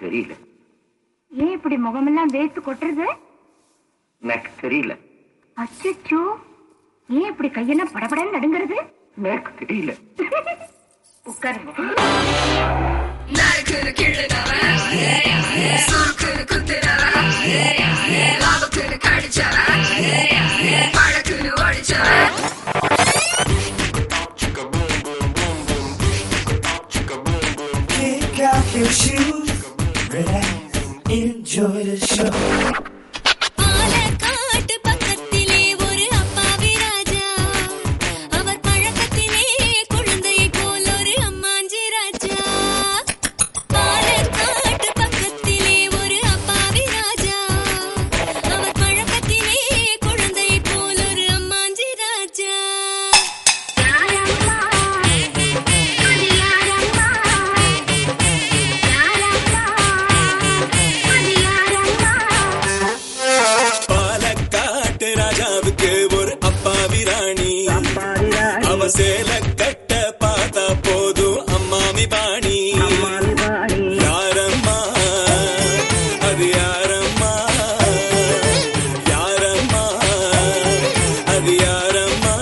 தெரியல ஏன் இப்படி முகமெல்லாம் வேர்த்து கொட்டுறது எனக்கு தெரியல அச்சோ ஏன் இப்படி கையெல்லாம் படபடன்னு நடுங்கிறது எனக்கு தெரியல உட்காருங்க Kick off your shoes, relax, enjoy the show. பாலக்காட்டு பக்கத்திலே ஒரு அப்பாவி ராஜா அவர் பழக்கத்திலே குழந்தையை போல் ஒரு அம்மாஞ்சி ராஜா பாலக்காட்டு பக்கத்திலே ஒரு அப்பாவி ராஜா அவர் பழக்கத்திலே குழந்தையை போல் ஒரு அம்மாஞ்சி ராஜா பாலக்காட்டு ராஜாவுக்கு ஒரு அப்பாவி ராணி அவ சேல கட்ட பார்த்தா போதும் அம்மாமி பாணி யாரம்மா அது யாரம்மா யாரம்மா அது யாரம்மா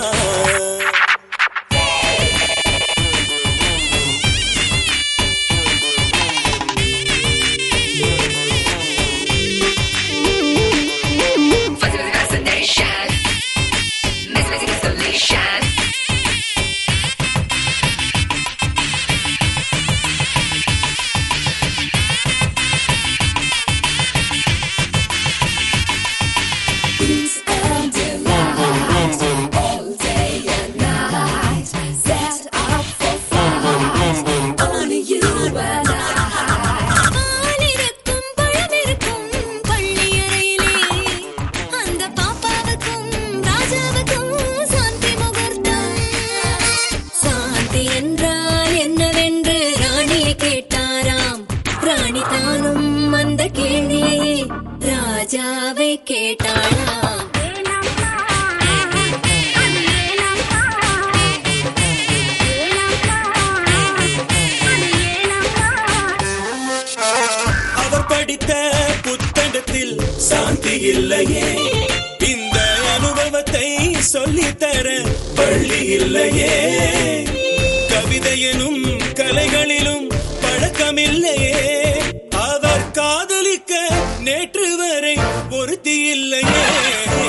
பாலிருக்கும் பழமிருக்கும் பள்ளியறையிலே அந்த பாப்பாவுக்கும் ராஜாவுக்கும் சாந்தி முகூர்த்தம் சாந்தி என்றால் என்னவென்று ராணியை கேட்டாராம் ராணி தானும் அந்த கேள்வியை ராஜாவை கேட்டாளாம் அவர் படித்த புத்தகத்தில் சாந்தி இல்லையே இந்த அனுபவத்தை சொல்லித்தர பள்ளி இல்லையே கவிதையெனும் கலைகளிலும் பழக்கமில்லையே அவர் காதலிக்க நேற்று வரை ஒருத்தி இல்லையே